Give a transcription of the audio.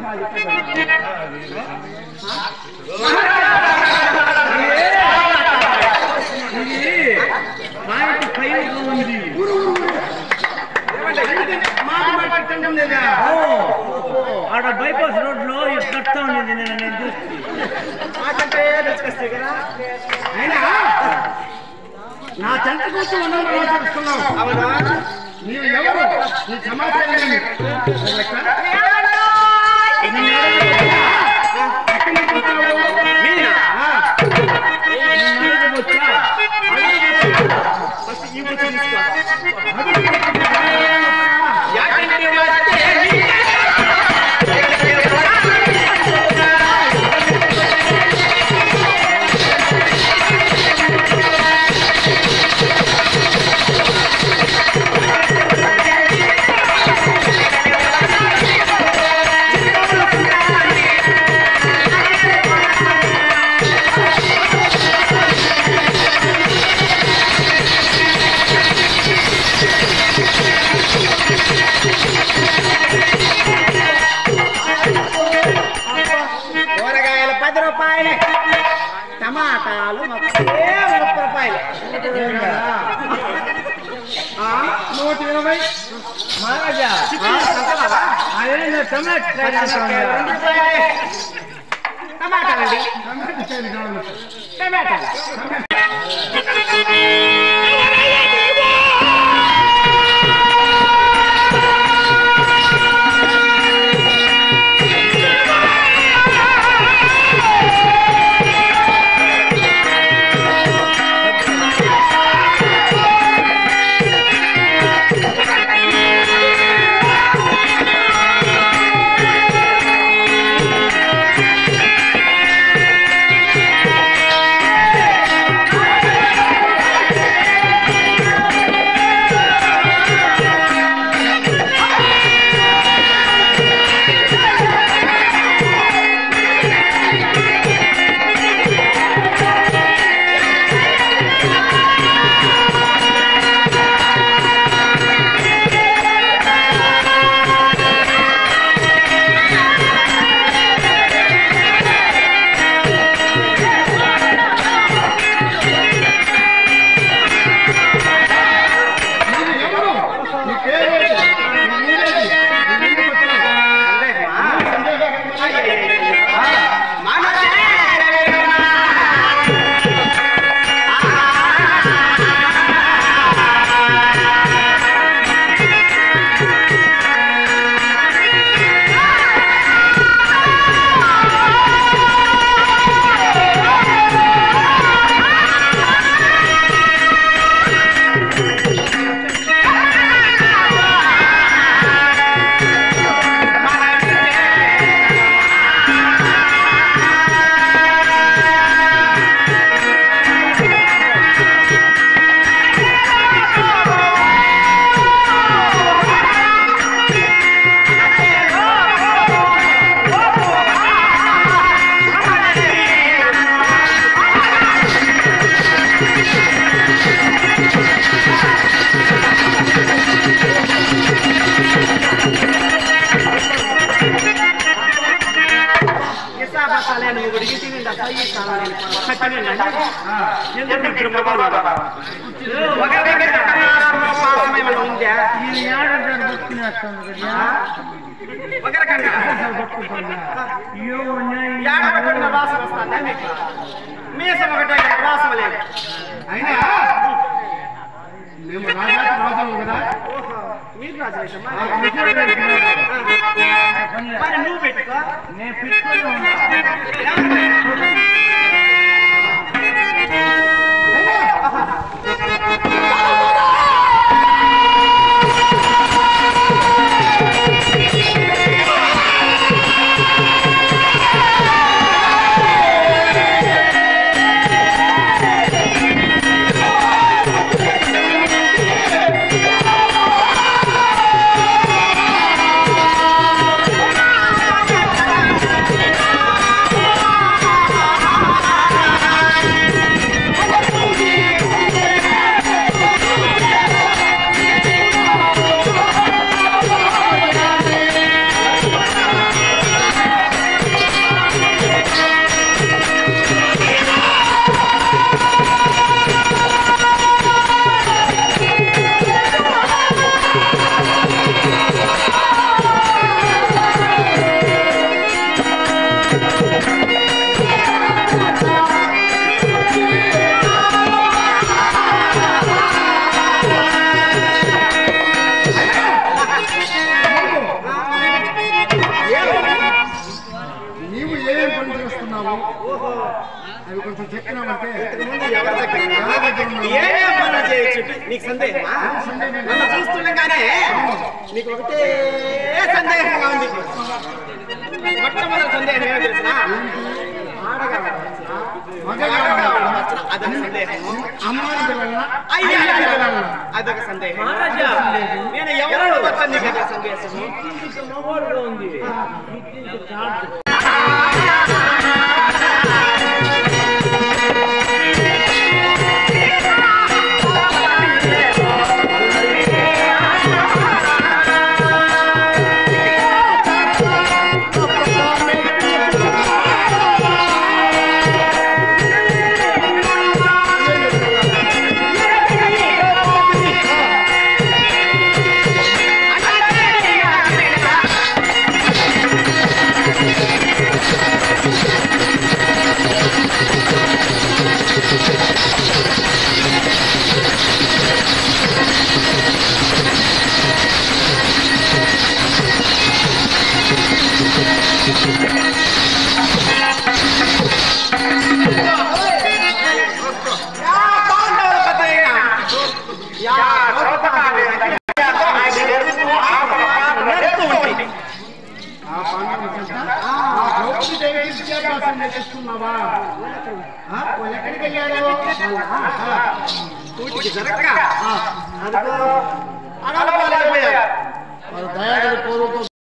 Point five ఉంది ఆడ bypass road లో కడతా ఉండేది నేను నేను చూసి అయినా నా చెంత కోసం ఉన్నాను ఆలోచిస్తున్నావు నీవు ఎవరు నీ సమాచారం ఏమి? ఆ, కూరగాయలు పది రూపాయలే టమాటాలు ముప్పై ముప్పై రూపాయలు ఆ, నూట ఇరవై మహారాజా అదేందో టమాటా రెండు రూపాయలే టమాటాలండి టమాటా చేను కావాలి. టమాటాలు నీవు ఎవరు నీ పేరేంటి? నీ ఊరేంటి? నీ ఊరికి వచ్చినావు. ఇసాబతాలేని మొగుడు ఇంటి నిండా సయ్యి సామాన్లు కట్టినండి ఎందుకు ఇద్దరు మగవాళ్ళు ఒక దగ్గర పాపం ఏమైనా ఉందా ఈ ఏడాది బతుకునేస్తుంది కదా ఒకరికన్నా అయ్యో న్యాయం. ఏడవకుండా వాసన వస్తుందా మీకు మీసం ఒకటే కానీ వాసన లేదు అయినా మేము రాజాకి రాజాము కదా ఓహో మీరు రాజేశమ్మా ఆ విజయం పెట్టుకున్నాడు. మరి నువ్వు పెట్టుకో నేను పెట్టుకొని ఉన్నా ఆ కొంచెం చెప్పినామంటే ముందు ఎవరి దగ్గర ఎవరి దగ్గర ఉన్నావు? ఏమే పనులు చేయొచ్చు నీకు సందేహమా నన్ను చూస్తుండగానే నీకు ఒకటే సందేహంగా ఉంది మొట్టమొదటి సందేహం ఏమో తెలిసిన మగగా అదొక సందేహము అమ్మాయి పిల్లల అయ్యా పిల్లల అదొక సందేహం మహారాజా నేను ఎవరు వచ్చాను నీకు అదొక సందేహము మగవాడుగా ఉంది ఇది చాలు. యా పాండవుల పెద్దయ్య. యా నడుస్తూ ఉంది. ఆ పండుగ చేత ఆ ద్రౌపది దేవి విద్యాభ్యాసం నేర్చుకున్నావా ఆ, వాళ్ళు ఎక్కడికి వెళ్ళారు ఆ, కూటికి జరగక ఆ, అడుగు అడవులు పాలైపోయారు. వాళ్ళు దయాగల పూర్వకం